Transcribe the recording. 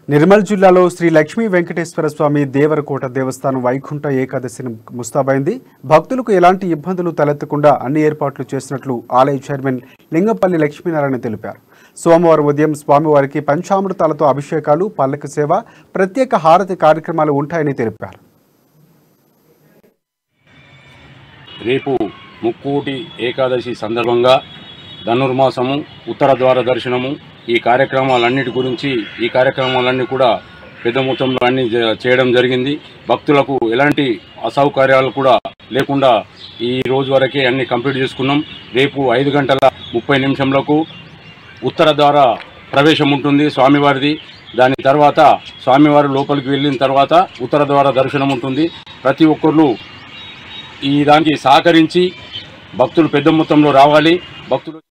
నిర్మల్ జిల్లాలో శ్రీ లక్ష్మీ వెంకటేశ్వర స్వామి దేవరకోట దేవస్థానం వైకుంఠ ఏకాదశిని ముస్తాబైంది భక్తులకు ఎలాంటి ఇబ్బందులు తలెత్తకుండా అన్ని ఏర్పాట్లు చేసినట్లు ఆలయ చైర్మన్ లింగంపల్లి లక్ష్మీనారాయణ తెలిపారు సోమవారం ఉదయం స్వామివారికి పంచామృతాలతో అభిషేకాలు పల్లకి సేవ ప్రత్యేక హారతి కార్యక్రమాలు ఉంటాయని తెలిపారు రేపు ముక్కోటి ఏకాదశి సందర్భంగా ధనుర్మాసము ఉత్తర ద్వార దర్శనము ఈ కార్యక్రమాలన్నిటి గురించి ఈ కార్యక్రమాలన్నీ కూడా పెద్ద మొత్తంలో అన్ని జ- చేయడం జరిగింది భక్తులకు ఎలాంటి అసౌకర్యాలు కూడా లేకుండా ఈ రోజు వరకే అన్ని కంప్లీట్ చేసుకున్నాం రేపు ఐదు గంటల ముప్పై నిమిషంలకు ఉత్తర ద్వార ప్రవేశం ఉంటుంది స్వామివారిది దాని తర్వాత స్వామివారి లోపలికి వెళ్ళిన తర్వాత ఉత్తర ద్వార దర్శనం ఉంటుంది ప్రతి ఒక్కరు ఈ దానికి సహకరించి భక్తులు పెద్ద మొత్తంలో రావాలి భక్తులు